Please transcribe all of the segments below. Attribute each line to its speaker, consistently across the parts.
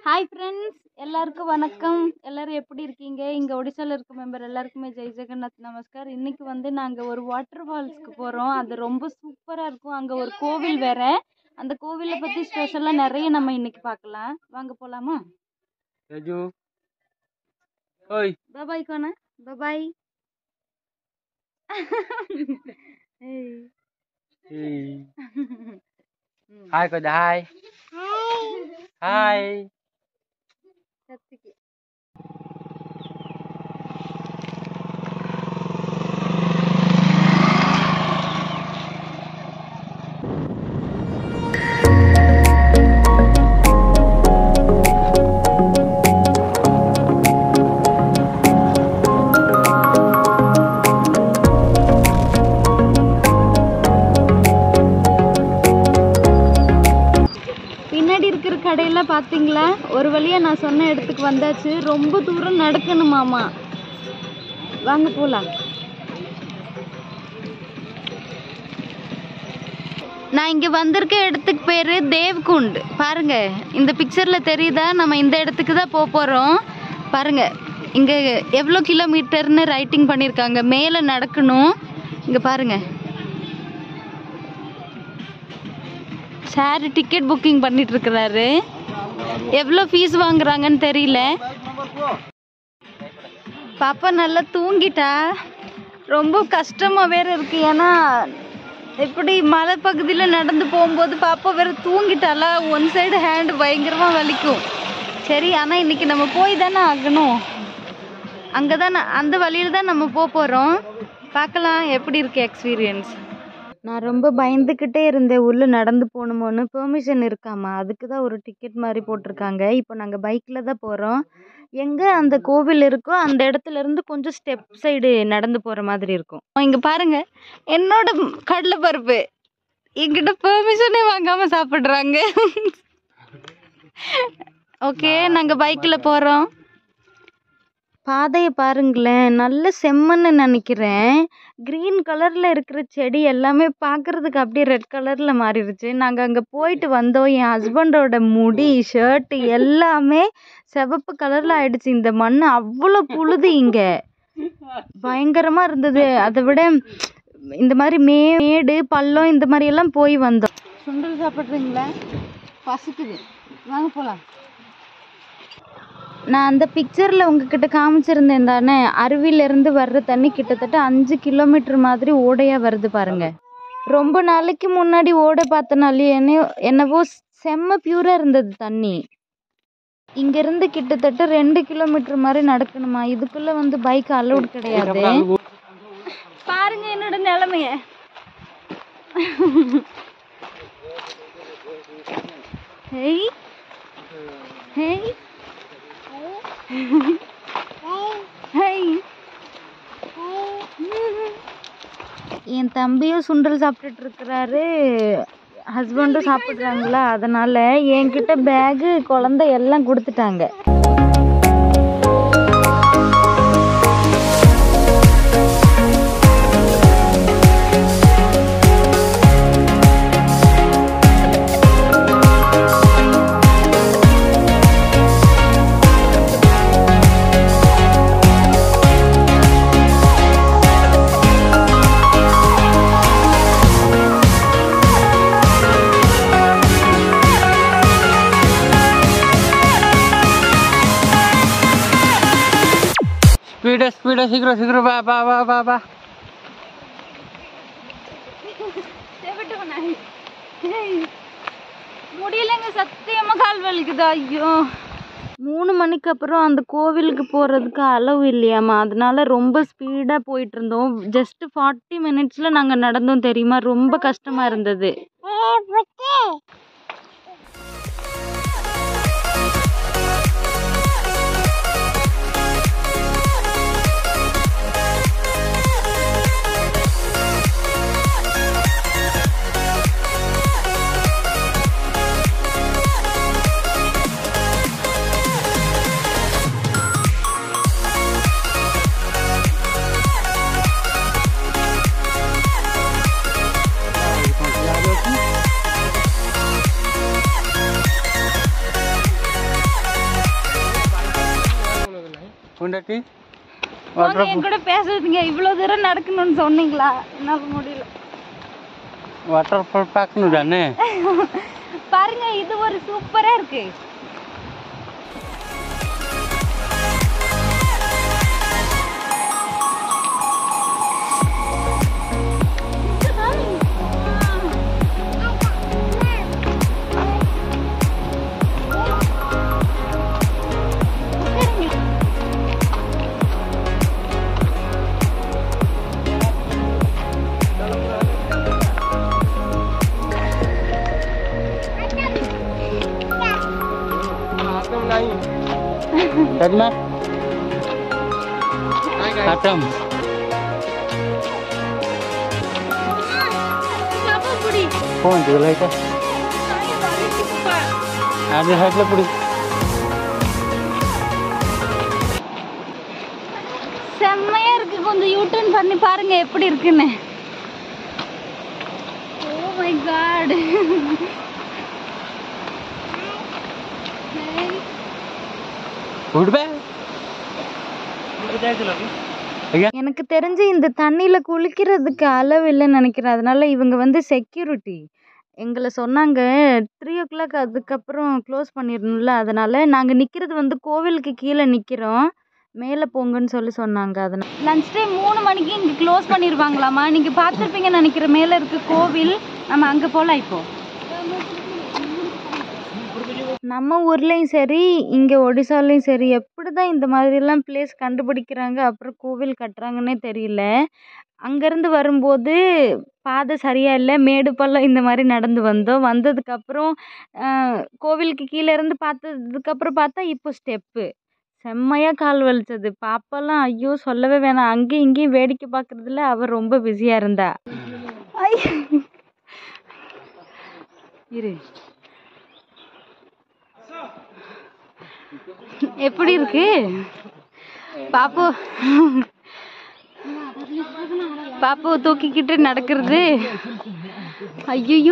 Speaker 1: Hi friends எல்லாருக்கும் வணக்கம் எல்லாரும் எப்படி இருக்கீங்க இங்கே ஒடிசாவில் இருக்க மெம்பர் எல்லாருக்குமே ஜெய் ஜெகநாத் நமஸ்கார் இன்னைக்கு வந்து நாங்கள் ஒரு வாட்டர் ஃபால்ஸ்க்கு போகிறோம் அது ரொம்ப சூப்பராக இருக்கும் அங்கே ஒரு கோவில் வேற அந்த கோவிலை பற்றி ஸ்பெஷலாக நிறைய நம்ம இன்னைக்கு பார்க்கலாம் வாங்க போகலாமா
Speaker 2: Raju. Oi.
Speaker 1: பபாய் கோனா பபாய்
Speaker 2: Hey. Hai kau dah hai. Hai.
Speaker 1: சத்திக்கு பின்னாடி இருக்கிற கடையெல்லாம் பார்த்தீங்களா ஒரு வழியாக நான் சொன்ன இடத்துக்கு வந்தாச்சு ரொம்ப தூரம் நடக்கணுமாமா வாங்க போகலாம் நான் இங்கே வந்திருக்க இடத்துக்கு பேர் தேவ்குண்ட் பாருங்க இந்த பிக்சரில் தெரியுதா நம்ம இந்த இடத்துக்கு தான் போக போகிறோம் பாருங்க இங்கே எவ்வளோ கிலோமீட்டர்னு ரைட்டிங் பண்ணியிருக்காங்க மேலே நடக்கணும் இங்கே பாருங்க சார் டிக்கெட் புக்கிங் பண்ணிட்டு இருக்கிறாரு எவ்வளோ ஃபீஸ் வாங்குறாங்கன்னு தெரியல பாப்பா நல்லா தூங்கிட்டா ரொம்ப கஷ்டமா வேற இருக்கு ஏன்னா இப்படி மலை பகுதியில் நடந்து போகும்போது பாப்பா வேற தூங்கிட்டாளா ஒன் சைடு ஹேண்டு பயங்கரமாக வலிக்கும் சரி ஆனால் இன்னைக்கு நம்ம போய் தானே ஆகணும் அங்கே தான் அந்த வழியில் தான் நம்ம போக போகிறோம் பார்க்கலாம் எப்படி இருக்கு எக்ஸ்பீரியன்ஸ் நான் ரொம்ப பயந்துக்கிட்டே இருந்தேன் உள்ளே நடந்து போகணுமோன்னு பெர்மிஷன் இருக்காமா அதுக்கு தான் ஒரு டிக்கெட் மாதிரி போட்டிருக்காங்க இப்போ நாங்கள் பைக்கில் தான் போகிறோம் எங்கே அந்த கோவில் இருக்கோ அந்த இடத்துல இருந்து கொஞ்சம் ஸ்டெப் சைடு நடந்து போகிற மாதிரி இருக்கும் இங்கே பாருங்க என்னோட கடலை பருப்பு என்கிட்ட பெர்மிஷனே வாங்காமல் சாப்பிட்றாங்க ஓகே நாங்கள் பைக்கில் போகிறோம் பாதையை பாருங்களேன் நல்ல செம்மன்னு நினைக்கிறேன் க்ரீன் கலரில் இருக்கிற செடி எல்லாமே பார்க்குறதுக்கு அப்படியே ரெட் கலரில் மாறிடுச்சு நாங்கள் அங்கே போயிட்டு வந்தோம் என் ஹஸ்பண்டோட முடி ஷர்ட்டு எல்லாமே சிவப்பு கலரில் ஆயிடுச்சு இந்த மண் அவ்வளோ புழுதி இங்கே பயங்கரமாக இருந்தது அதை விட இந்த மாதிரி மே மேடு பள்ளம் இந்த மாதிரி எல்லாம் போய் வந்தோம் சுண்டல் சாப்பிட்றீங்களா பசிக்குது வாங்க போகலாம் நான் அந்த பிக்சரில் உங்ககிட்ட காமிச்சிருந்தேன் தானே அருவியிலேருந்து வர்ற தண்ணி கிட்டத்தட்ட அஞ்சு கிலோமீட்டர் மாதிரி ஓடையாக வருது பாருங்க ரொம்ப நாளைக்கு முன்னாடி ஓடை பார்த்தனாலே என்ன என்னவோ செம்ம பியூராக இருந்தது தண்ணி இங்கேருந்து கிட்டத்தட்ட ரெண்டு கிலோமீட்டர் மாதிரி நடக்கணுமா இதுக்குள்ளே வந்து பைக் அலௌட் கிடையாது பாருங்க என்னோட நிலைமைய ஹேய் ஹேய் ஹேய் என் தம்பியும் சுண்டல் சாப்பிட்டுட்டு இருக்கிறாரு ஹஸ்பண்டும் சாப்பிட்றாங்களா அதனால என்கிட்ட பேகு குழந்தை எல்லாம் கொடுத்துட்டாங்க
Speaker 2: Speed, speed, sigro, sigro, ba, ba, ba, ba, ba.
Speaker 1: முடியலங்க சத்தியமா கால் வலிக்குது ஐயோ மூணு மணிக்கு அப்புறம் அந்த கோவிலுக்கு போகிறதுக்கு அளவு இல்லையாம்மா அதனால ரொம்ப ஸ்பீடாக போயிட்டு இருந்தோம் ஜஸ்ட் ஃபார்ட்டி மினிட்ஸில் நாங்கள் நடந்தோம் தெரியுமா ரொம்ப கஷ்டமாக இருந்தது
Speaker 2: பொண்டாட்டி
Speaker 1: வாங்க
Speaker 2: வாட்டர்
Speaker 1: என் கூட பேசுறதுங்க இவ்வளோ தூரம் நடக்கணும்னு சொன்னீங்களா என்னால் முடியல
Speaker 2: வாட்டர் ஃபால் பார்க்கணும் தானே
Speaker 1: பாருங்க இது ஒரு சூப்பரா இருக்கு
Speaker 2: சரிம்மா ஆட்டம்
Speaker 1: பாப்பா புடி
Speaker 2: போன் லைட்டா அது ஹைட்டில் பிடி
Speaker 1: செம்மையா இருக்கு கொஞ்சம் யூட்டர்ன் பண்ணி பாருங்க எப்படி இருக்குன்னு ஓ மை காட்
Speaker 2: விடுவே ஐயா
Speaker 1: எனக்கு தெரிஞ்சு இந்த தண்ணியில குளிக்கிறதுக்கு அளவு இல்லைன்னு நினைக்கிறேன் அதனால இவங்க வந்து செக்யூரிட்டி எங்களை சொன்னாங்க த்ரீ ஓ கிளாக் அதுக்கப்புறம் க்ளோஸ் பண்ணிடணும்ல அதனால நாங்கள் நிற்கிறது வந்து கோவிலுக்கு கீழே நிற்கிறோம் மேலே போங்கன்னு சொல்லி சொன்னாங்க அதனால் லஞ்ச் டைம் மூணு மணிக்கு இங்கே க்ளோஸ் பண்ணிடுவாங்களாமா நீங்கள் பார்த்துருப்பீங்கன்னு நினைக்கிறேன் மேலே இருக்கு கோவில் நம்ம அங்கே போகலாம் இப்போ நம்ம ஊர்லேயும் சரி இங்கே ஒடிசாலையும் சரி எப்படி தான் இந்த மாதிரிலாம் பிளேஸ் கண்டுபிடிக்கிறாங்க அப்புறம் கோவில் கட்டுறாங்கன்னே தெரியல அங்கேருந்து வரும்போது பாதை சரியா இல்லை மேடு பள்ளம் இந்த மாதிரி நடந்து வந்தோம் வந்ததுக்கப்புறம் கோவிலுக்கு கீழே இருந்து பார்த்ததுக்கப்புறம் பார்த்தா இப்போ ஸ்டெப்பு செம்மையாக கால் வலிச்சது பாப்பாலாம் ஐயோ சொல்லவே வேணாம் அங்கேயும் இங்கேயும் வேடிக்கை பார்க்குறதுல அவள் ரொம்ப பிஸியாக இருந்தா ஐ இரு எப்படி இருக்கு பாப்பு பாப்பு தூக்கிக்கிட்டு நடக்கிறது ஐயோ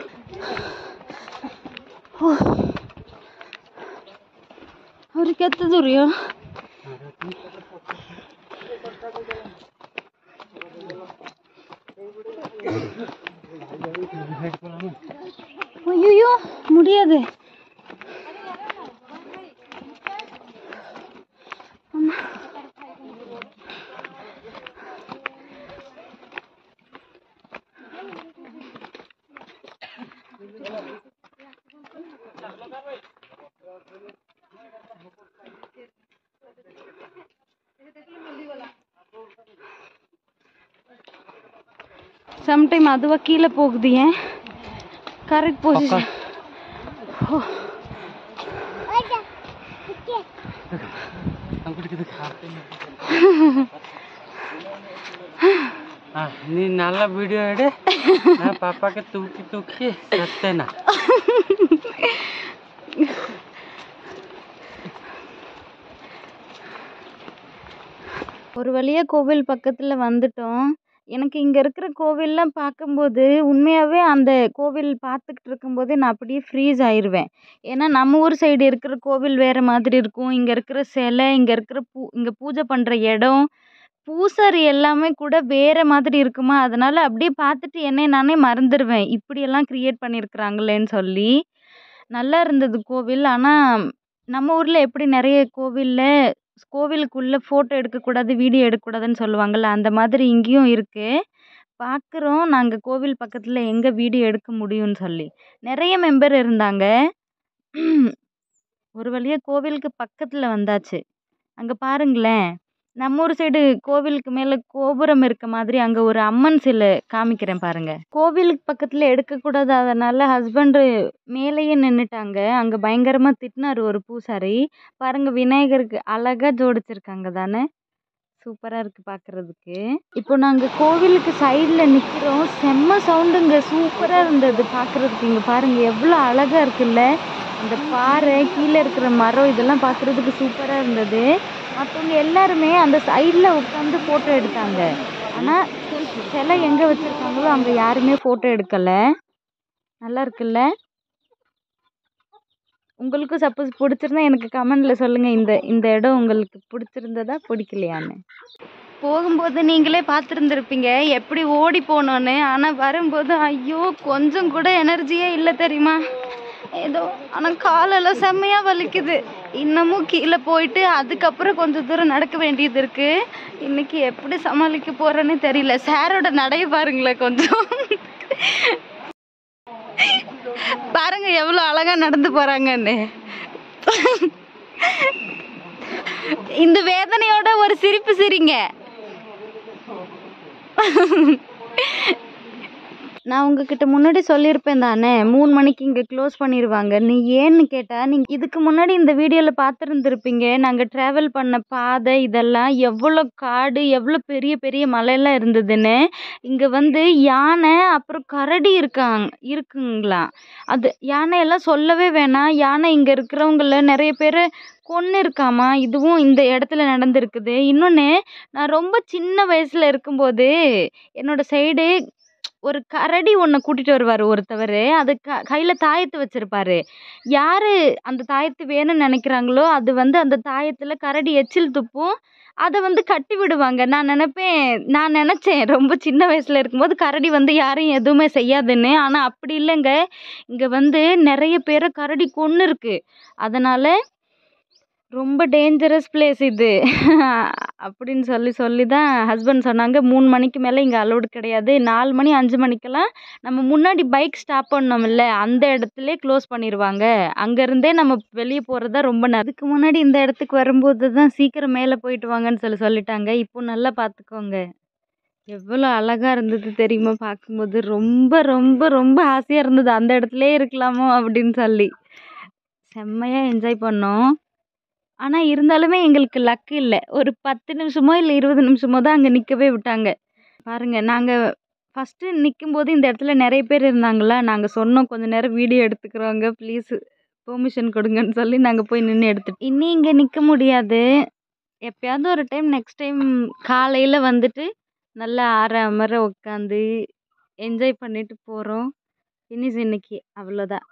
Speaker 1: ಅವ್ರಿಗೆ ಎತ್ತದ್ರಿ ஐயோ முடியாது அம்மா. சம்டைம் அதுவா கீழே போகுது ஏன் கரெக்ட் பொசிஷன்
Speaker 2: ಆ, ನೀ ನಲ್ಲ ವಿಡಿಯೋ ಇಡಿ ನಾ ಪಾಪಕ್ಕೆ ತೂಕಿ ತೂಕಿ ಸತ್ತೇನ
Speaker 1: ஒரு வழியாக கோவில் பக்கத்தில் வந்துட்டோம் எனக்கு இங்கே இருக்கிற கோவில்லாம் பார்க்கும்போது உண்மையாகவே அந்த கோவில் பார்த்துக்கிட்டு இருக்கும்போதே நான் அப்படியே ஃப்ரீஸ் ஆயிடுவேன் ஏன்னா நம்ம ஊர் சைடு இருக்கிற கோவில் வேறு மாதிரி இருக்கும் இங்கே இருக்கிற சிலை இங்கே இருக்கிற பூ இங்கே பூஜை பண்ணுற இடம் பூசாரி எல்லாமே கூட வேறு மாதிரி இருக்குமா அதனால் அப்படியே பார்த்துட்டு என்னை நானே மறந்துடுவேன் இப்படியெல்லாம் க்ரியேட் பண்ணியிருக்கிறாங்களேன்னு சொல்லி நல்லா இருந்தது கோவில் ஆனால் நம்ம ஊரில் எப்படி நிறைய கோவிலில் கோவிலுக்குள்ளே ஃபோட்டோ எடுக்கக்கூடாது வீடியோ எடுக்கக்கூடாதுன்னு சொல்லுவாங்கள்ல அந்த மாதிரி இங்கேயும் இருக்குது பார்க்குறோம் நாங்கள் கோவில் பக்கத்தில் எங்கே வீடியோ எடுக்க முடியும்னு சொல்லி நிறைய மெம்பர் இருந்தாங்க ஒரு வழியாக கோவிலுக்கு பக்கத்தில் வந்தாச்சு அங்கே பாருங்களேன் நம்ம ஊர் சைடு கோவிலுக்கு மேலே கோபுரம் இருக்க மாதிரி அங்கே ஒரு அம்மன் சிலை காமிக்கிறேன் பாருங்க கோவிலுக்கு பக்கத்தில் எடுக்கக்கூடாது அதனால் ஹஸ்பண்டு மேலேயே நின்றுட்டாங்க அங்கே பயங்கரமாக திட்டினார் ஒரு பூசாரி பாருங்க விநாயகருக்கு அழகாக ஜோடிச்சிருக்காங்க தானே சூப்பராக இருக்குது பார்க்குறதுக்கு இப்போ நாங்கள் கோவிலுக்கு சைடில் நிற்கிறோம் செம்ம சவுண்டுங்க சூப்பராக இருந்தது பார்க்குறதுக்கு இங்கே பாருங்கள் எவ்வளோ அழகாக இருக்குல்ல அந்த பாறை கீழே இருக்கிற மரம் இதெல்லாம் பார்க்குறதுக்கு சூப்பராக இருந்தது மற்றவங்க எல்லாருமே அந்த சைடில் உட்காந்து ஃபோட்டோ எடுத்தாங்க ஆனால் சிலை எங்கே வச்சுருக்காங்களோ அங்கே யாருமே ஃபோட்டோ எடுக்கலை நல்லா இருக்குல்ல உங்களுக்கும் சப்போஸ் பிடிச்சிருந்தா எனக்கு கமெண்டில் சொல்லுங்கள் இந்த இந்த இடம் உங்களுக்கு பிடிச்சிருந்ததா பிடிக்கலையான்னு போகும்போது நீங்களே பார்த்துருந்துருப்பீங்க எப்படி ஓடி போனோன்னு ஆனால் வரும்போது ஐயோ கொஞ்சம் கூட எனர்ஜியே இல்லை தெரியுமா ஏதோ ஆனால் காலெல்லாம் செம்மையாக வலிக்குது இன்னமும் கீழே போயிட்டு அதுக்கப்புறம் கொஞ்சம் தூரம் நடக்க வேண்டியது இருக்கு இன்னைக்கு எப்படி சமாளிக்க போறேன்னு தெரியல சாரோட நடைய பாருங்களேன் கொஞ்சம் பாருங்க எவ்வளோ அழகா நடந்து போறாங்கன்னு இந்த வேதனையோட ஒரு சிரிப்பு சிரிங்க நான் உங்ககிட்ட முன்னாடி சொல்லியிருப்பேன் தானே மூணு மணிக்கு இங்கே க்ளோஸ் பண்ணிடுவாங்க நீ ஏன்னு கேட்டால் நீங்கள் இதுக்கு முன்னாடி இந்த வீடியோவில் பார்த்துருந்துருப்பீங்க நாங்கள் ட்ராவல் பண்ண பாதை இதெல்லாம் எவ்வளோ காடு எவ்வளோ பெரிய பெரிய மலையெல்லாம் இருந்ததுன்னு இங்கே வந்து யானை அப்புறம் கரடி இருக்காங்க இருக்குங்களாம் அது யானையெல்லாம் சொல்லவே வேணாம் யானை இங்கே இருக்கிறவங்கள நிறைய பேர் கொன்று இருக்காமா இதுவும் இந்த இடத்துல நடந்திருக்குது இன்னொன்று நான் ரொம்ப சின்ன வயசில் இருக்கும்போது என்னோட சைடு ஒரு கரடி ஒன்று கூட்டிகிட்டு வருவார் ஒருத்தவர் அது க கையில் தாயத்து வச்சுருப்பாரு யார் அந்த தாயத்து வேணும்னு நினைக்கிறாங்களோ அது வந்து அந்த தாயத்தில் கரடி எச்சில் துப்பும் அதை வந்து கட்டி விடுவாங்க நான் நினப்பேன் நான் நினச்சேன் ரொம்ப சின்ன வயசில் இருக்கும்போது கரடி வந்து யாரையும் எதுவுமே செய்யாதுன்னு ஆனால் அப்படி இல்லைங்க இங்கே வந்து நிறைய பேரை கரடி கொன்று இருக்கு அதனால் ரொம்ப டேஞ்சரஸ் பிளேஸ் இது அப்படின்னு சொல்லி சொல்லி தான் ஹஸ்பண்ட் சொன்னாங்க மூணு மணிக்கு மேலே இங்கே அலௌடு கிடையாது நாலு மணி அஞ்சு மணிக்கெல்லாம் நம்ம முன்னாடி பைக் ஸ்டாப் பண்ணோம்ல அந்த இடத்துல க்ளோஸ் பண்ணிடுவாங்க அங்கேருந்தே நம்ம வெளியே போகிறது தான் ரொம்ப ந- அதுக்கு முன்னாடி இந்த இடத்துக்கு வரும்போது தான் சீக்கிரம் மேலே போயிட்டு வாங்கன்னு சொல்லி சொல்லிட்டாங்க இப்போ நல்லா பார்த்துக்கோங்க எவ்வளோ அழகாக இருந்தது தெரியுமா பார்க்கும்போது ரொம்ப ரொம்ப ரொம்ப ஆசையாக இருந்தது அந்த இடத்துலயே இருக்கலாமோ அப்படின்னு சொல்லி செம்மையாக என்ஜாய் பண்ணோம் ஆனால் இருந்தாலுமே எங்களுக்கு லக்கு இல்லை ஒரு பத்து நிமிஷமோ இல்லை இருபது நிமிஷமோ தான் அங்கே நிற்கவே விட்டாங்க பாருங்க நாங்கள் ஃபஸ்ட்டு நிற்கும்போது இந்த இடத்துல நிறைய பேர் இருந்தாங்களா நாங்கள் சொன்னோம் கொஞ்ச நேரம் வீடியோ எடுத்துக்கிறோங்க ப்ளீஸ் பெர்மிஷன் கொடுங்கன்னு சொல்லி நாங்கள் போய் நின்று எடுத்துட்டோம் இனி இங்கே நிற்க முடியாது எப்பயாவது ஒரு டைம் நெக்ஸ்ட் டைம் காலையில் வந்துட்டு நல்லா ஆற அமர உட்காந்து என்ஜாய் பண்ணிட்டு போகிறோம் ஃபினிஷ் இன்னைக்கு அவ்வளோதான்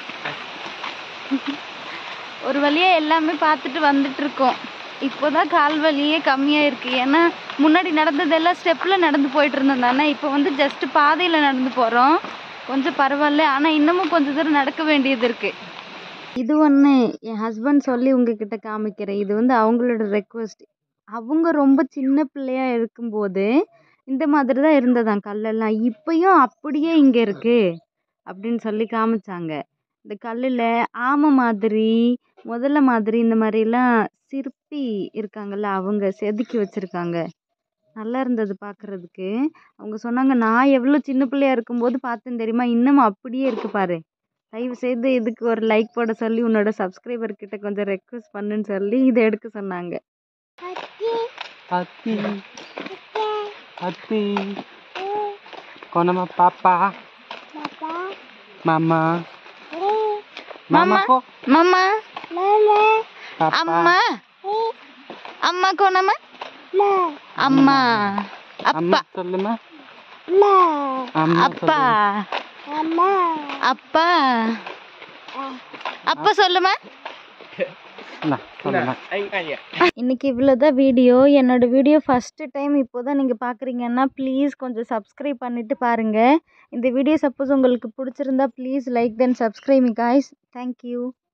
Speaker 1: ஒரு வழியாக எல்லாமே பார்த்துட்டு வந்துட்டு இருக்கோம் இப்போதான் கால் வலியே கம்மியாக இருக்குது ஏன்னா முன்னாடி நடந்ததெல்லாம் ஸ்டெப்பில் நடந்து போயிட்டு இருந்தோம் தானே இப்போ வந்து ஜஸ்ட் பாதையில் நடந்து போகிறோம் கொஞ்சம் பரவாயில்ல ஆனால் இன்னமும் கொஞ்சம் தூரம் நடக்க வேண்டியது இருக்குது இது ஒன்று என் ஹஸ்பண்ட் சொல்லி உங்ககிட்ட காமிக்கிறேன் இது வந்து அவங்களோட ரெக்வஸ்ட் அவங்க ரொம்ப சின்ன பிள்ளையா இருக்கும்போது இந்த மாதிரி தான் இருந்ததாம் கல்லெல்லாம் இப்பயும் அப்படியே இங்கே இருக்கு அப்படின்னு சொல்லி காமிச்சாங்க இந்த கல்லில் ஆமை மாதிரி முதல்ல மாதிரி இந்த மாதிரிலாம் சிற்பி இருக்காங்கல்ல அவங்க செதுக்கி வச்சுருக்காங்க நல்லா இருந்தது பார்க்குறதுக்கு அவங்க சொன்னாங்க நான் எவ்வளோ சின்ன பிள்ளையா இருக்கும்போது பார்த்தேன் தெரியுமா இன்னும் அப்படியே இருக்கு பாரு தயவு செய்து இதுக்கு ஒரு லைக் போட சொல்லி உன்னோட சப்ஸ்கிரைபர் கிட்ட கொஞ்சம் ரெக்வஸ்ட் பண்ணுன்னு சொல்லி இதை எடுக்க சொன்னாங்க
Speaker 2: Hati. Hati. Kau nama papa? Mama. Mama
Speaker 1: Mama.
Speaker 2: kok?
Speaker 1: மாமா
Speaker 2: Papa.
Speaker 1: அம்மா அம்மா கோணம்மா அம்மா அப்பா
Speaker 2: Amma சொல்லுமா அம்மா
Speaker 1: அப்பா அப்பா அப்பா சொல்லுமா
Speaker 2: சொல்லுமா
Speaker 1: இன்னைக்கு இவ்வளோதான் வீடியோ என்னோட வீடியோ ஃபஸ்ட்டு டைம் இப்போ தான் நீங்கள் பார்க்குறீங்கன்னா ப்ளீஸ் கொஞ்சம் சப்ஸ்கிரைப் பண்ணிவிட்டு பாருங்கள் இந்த வீடியோ சப்போஸ் உங்களுக்கு பிடிச்சிருந்தா please like then subscribe me guys thank you